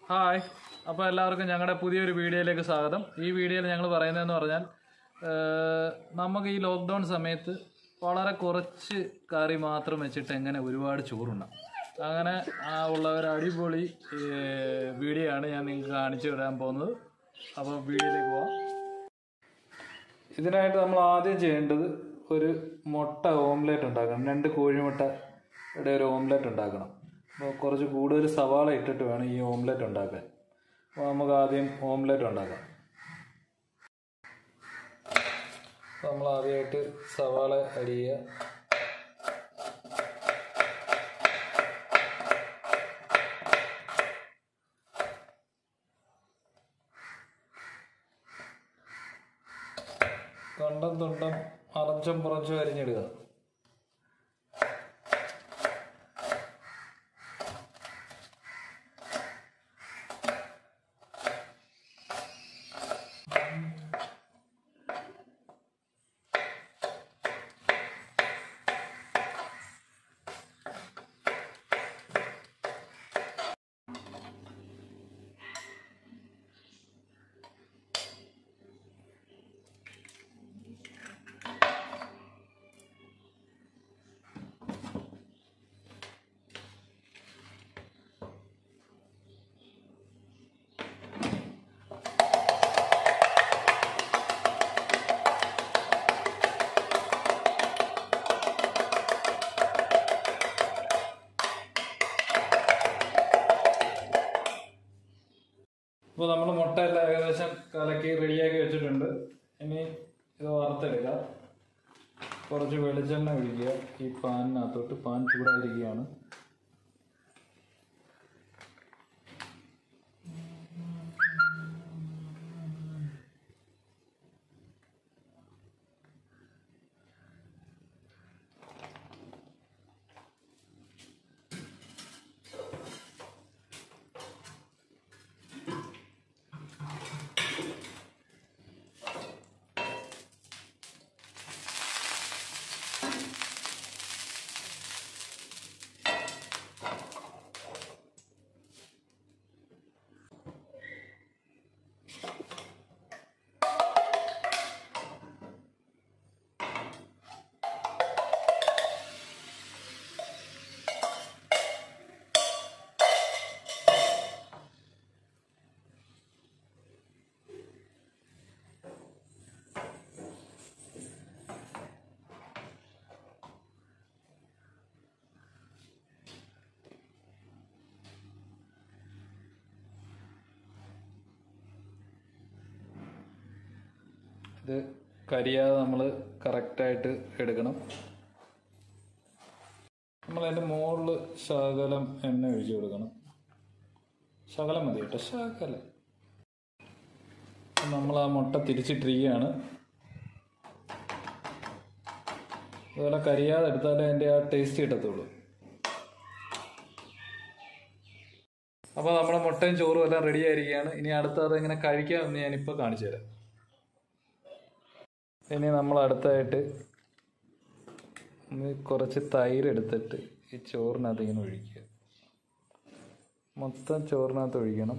hi അപ്പോൾ എല്ലാവർക്കും ഞങ്ങളുടെ പുതിയൊരു വീഡിയോയിലേക്ക് സ്വാഗതം ഈ വീഡിയോയിൽ ഞങ്ങൾ പറയുന്നതെന്ന് പറഞ്ഞാൽ ഏഹ്, നമുക്ക് ഈ ലോക്ക്ഡൗൺ സമയത്ത് വളരെ കുറച്ച് കറി മാത്രം വെച്ചിട്ട് എങ്ങനെ ഒരുപാട് ചോറുണ്ടാം അങ്ങനെ ആ ഉള്ള ഒരു അടിപൊളി ഏഹ്, വീഡിയോ ആണ് ഞാൻ നിങ്ങൾക്ക് കാണിച്ചു തരാൻ പോകുന്നത് അപ്പോൾ വീഡിയോയിലേക്ക് പോവാം ഇതിനായിട്ട് നമ്മൾ ആദ്യം ചെയ്യേണ്ടത് ഒരു മുട്ട ഓംലേറ്റ് ഉണ്ടാക്കണം രണ്ട് കോഴിമുട്ടയുടെ ഒരു ഓംലേറ്റ് ഉണ്ടാക്കണം അപ്പോൾ കുറച്ച് കൂടുതൽ സവാള ഇട്ടിട്ട് വേണം ഈ ഓംലേറ്റ് ഉണ്ടാക്കാൻ അപ്പോൾ നമുക്ക് ആദ്യം ഓംലേറ്റ് ഉണ്ടാക്കാം അപ്പോൾ നമ്മൾ ആദ്യമായിട്ട് സവാള അരിയുക കണ്ടം തുണ്ടം അറഞ്ചം പുറഞ്ചും അരിഞ്ഞിടുക ഇപ്പോൾ നമ്മൾ മുട്ട എല്ലാം ഏകദേശം കലക്കി റെഡിയാക്കി വെച്ചിട്ടുണ്ട് ഇനി ഇത് വറുത്തെടുക്കുക കുറച്ച് വെളിച്ചെണ്ണ ഒഴിക്കുക ഈ പാനിനകത്തോട്ട് പാൻ ചൂടായിരിക്കുകയാണ് ഇത് കരിയാതെ നമ്മൾ കറക്റ്റായിട്ട് എടുക്കണം നമ്മൾ അതിൻ്റെ മുകളിൽ ശകലം എണ്ണ ഒഴിച്ചു കൊടുക്കണം ശകലം മതി കേട്ടോ ശകലം നമ്മൾ ആ മുട്ട തിരിച്ചിട്ടിരിക്കുകയാണ് അതുപോലെ കരിയാതെ എടുത്താലേ അതിൻ്റെ ആ ടേസ്റ്റ് കിട്ടത്തുള്ളൂ അപ്പോൾ നമ്മുടെ മുട്ടയും ചോറും എല്ലാം റെഡി ആയിരിക്കുകയാണ് ഇനി അടുത്ത അതെങ്ങനെ കഴിക്കാമെന്ന് ഞാനിപ്പോൾ കാണിച്ചു തരാം ഇനി നമ്മൾ അടുത്തായിട്ട് ഒന്ന് കുറച്ച് തൈര് എടുത്തിട്ട് ഈ ചോറിനകത്ത് ഇങ്ങനെ ഒഴിക്കുക മൊത്തം ചോറിനകത്ത് ഒഴിക്കണം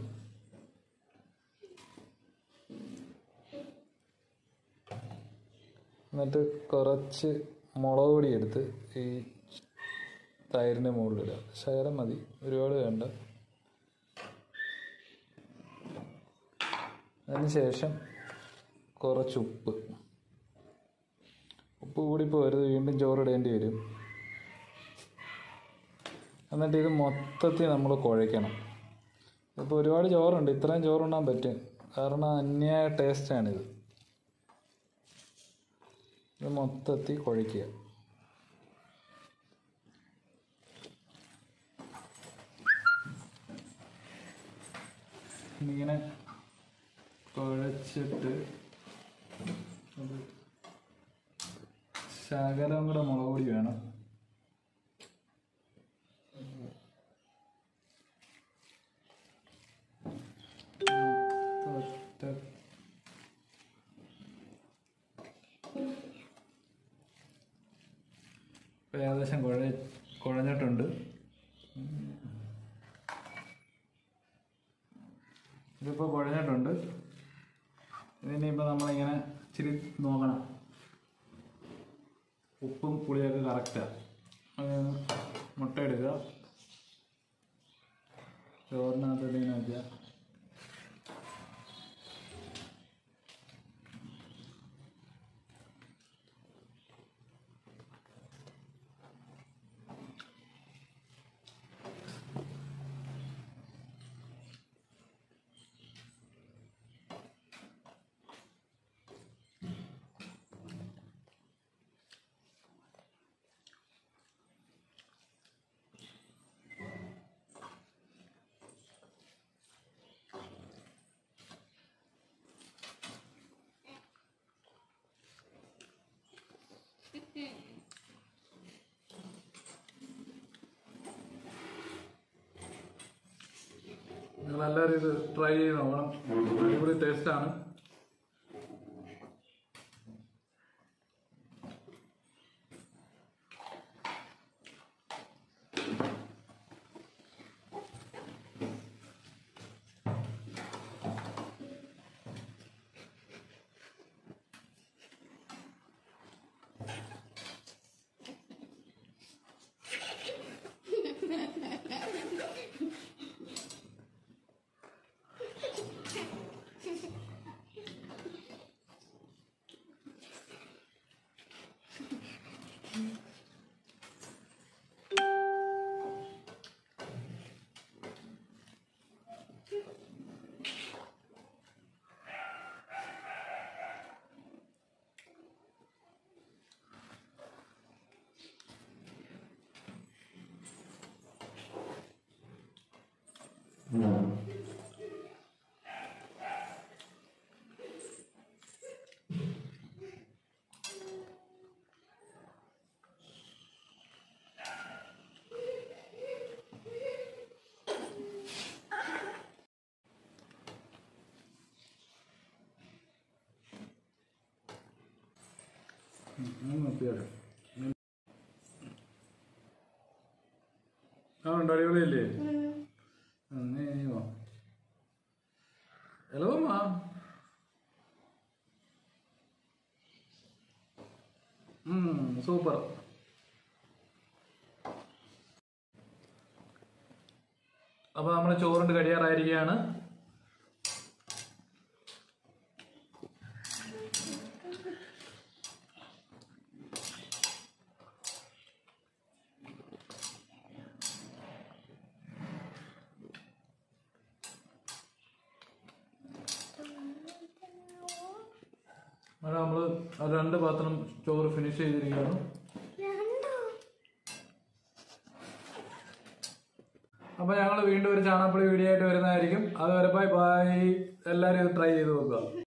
എന്നിട്ട് കുറച്ച് മുളക് പൊടി എടുത്ത് ഈ തൈരിൻ്റെ മുകളിലിടുക ശകലം മതി ഒരുപാട് വേണ്ട അതിനുശേഷം കുറച്ച് ഉപ്പ് ഉപ്പ് കൂടി പോരുത് വീണ്ടും ചോറിടേണ്ടി വരും എന്നിട്ട് ഇത് മൊത്തത്തിൽ നമ്മൾ കുഴയ്ക്കണം ഇപ്പോൾ ഒരുപാട് ചോറുണ്ട് ഇത്രയും ചോറുണ്ണാൻ പറ്റും കാരണം അന്യായ ടേസ്റ്റാണിത് ഇത് മൊത്തത്തിൽ കുഴയ്ക്കുക ഇങ്ങനെ കുഴച്ചിട്ട് അത് ശകലം കൂടെ മുളക് പൊടി വേണം ഒറ്റ ഇപ്പം ഏകദേശം കുഴ കുഴഞ്ഞിട്ടുണ്ട് ഇതിപ്പോൾ കുഴഞ്ഞിട്ടുണ്ട് ഇതിനിപ്പോൾ നമ്മളിങ്ങനെ ഇച്ചിരി നോക്കണം ഉപ്പും പുളിയൊക്കെ കറക്റ്റാണ് മുട്ട എടുക്കുക ചോറിനകത്ത് ഇങ്ങനെ വയ്ക്കുക നിങ്ങളെല്ലാവരും ഇത് ട്രൈ ചെയ്ത് നോക്കണം അടിപൊളി ടേസ്റ്റാണ് ആ ഉണ്ട് അടിപൊളിയല്ലേ ഹലോ മാ സൂപ്പർ അപ്പൊ നമ്മള് ചോറുണ്ട് കഴിയാറായിരിക്കുകയാണ് അങ്ങനെ നമ്മള് ആ രണ്ട് പാത്രം ചോറ് ഫിനിഷ് ചെയ്തിരിക്കുകയാണ് അപ്പൊ ഞങ്ങൾ വീണ്ടും ഒരു ചാണകപ്പൊടി വീഡിയോ ആയിട്ട് വരുന്നതായിരിക്കും അതുവരെ ബൈ ബൈ എല്ലാവരും ഇത് ട്രൈ ചെയ്ത് നോക്കുക